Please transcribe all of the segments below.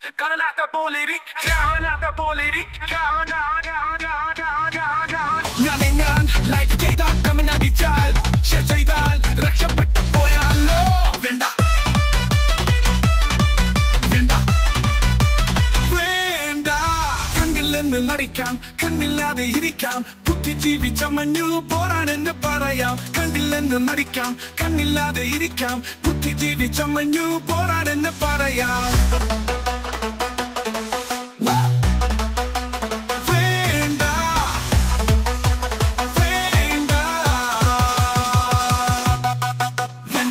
കാണാത്ത പോലിരി കാണാത്ത പോലിരി ഞാനെ ഞാൻ ലൈഫ് ചെയ്താൽ കമനടിച്ചാൽ ഷെയർ ചെയ്താൽ രക്ഷപ്പെട്ടു പോയാലോ വേണ്ട വേണ്ട വേണ്ട കണ്ണിൽ നിന്ന് നടിക്കാം കണ്ണില്ലാതെ ഇരിക്കാം ബുദ്ധിജീവി ചമഞ്ഞു പോരാണെന്ന് പറയാം കണ്ണിൽ നിന്ന് നടിക്കാം കണ്ണില്ലാതെ ഇരിക്കാം ബുദ്ധിജീവി ചമഞ്ഞു പോരാണെന്ന് പറയാം വേണ്ട വേണ്ട വേണ്ട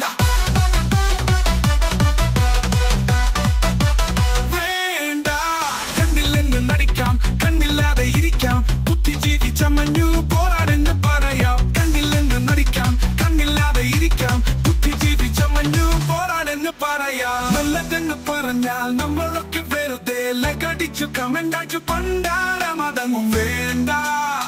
വേണ്ട കണ്ണിൽ നിന്ന് നടിക്കാം കണ്ണില്ലാതെ ഇരിക്കാം ബുദ്ധിജീവി ചമഞ്ഞു പോരാടെന്ന് പറയാം കണ്ണിൽ നിന്ന് നടിക്കാം കണ്ണില്ലാതെ ഇരിക്കാം ബുദ്ധിജീവി ചമഞ്ഞു പോരാടെന്ന് പറയാം നല്ലതെന്ന് പറഞ്ഞാൽ നമ്മളൊക്കെ വെറുതെ ലഗടിച്ചു കമന്റാച്ചു പണ്ടാര മതങ്ങും വേണ്ട